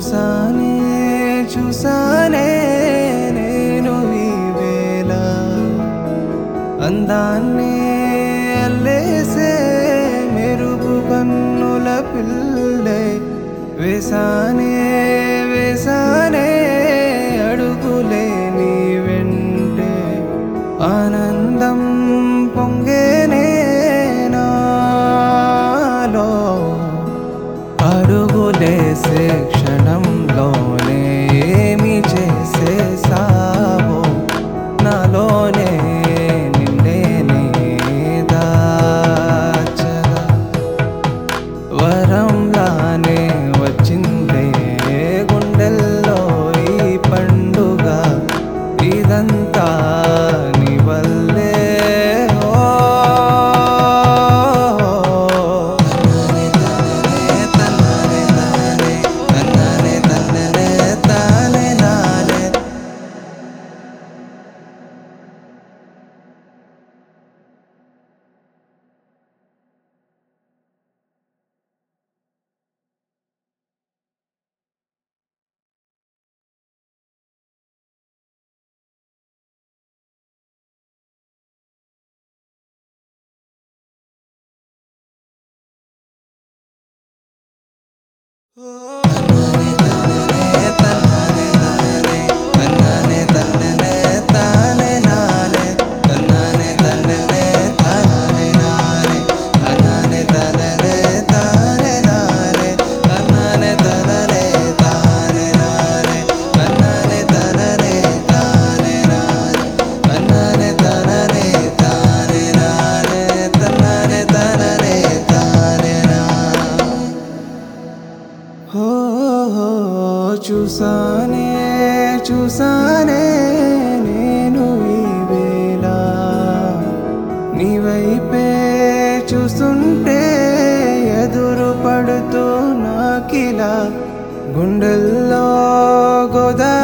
చూసానే చూసానే నేను ఈ వేళ అందాన్ని అల్లేసే మెరుపు కన్నుల పిల్లే వేసానే వేసానే అడుగులే నీ వెంటే ఆనందం పొంగేనే నాలో అడుగులేసే క్షణంలోనే ఏమి చేసేసావో నాలోనే నిన్నేనే దాచగా వరంలానే వచ్చిందే గుండెల్లో ఈ పండుగ ఇదంతా నీ వల్లే ఓ తన్ననే తన్ననే తన్ననే తన్ననే తానే నానే హో హో, చూసానే చూసానే నేను ఈ వేళ నీ వైపే చూస్తుంటే ఎదురు పడుతూ నాకిలా గుండెల్లో గోదా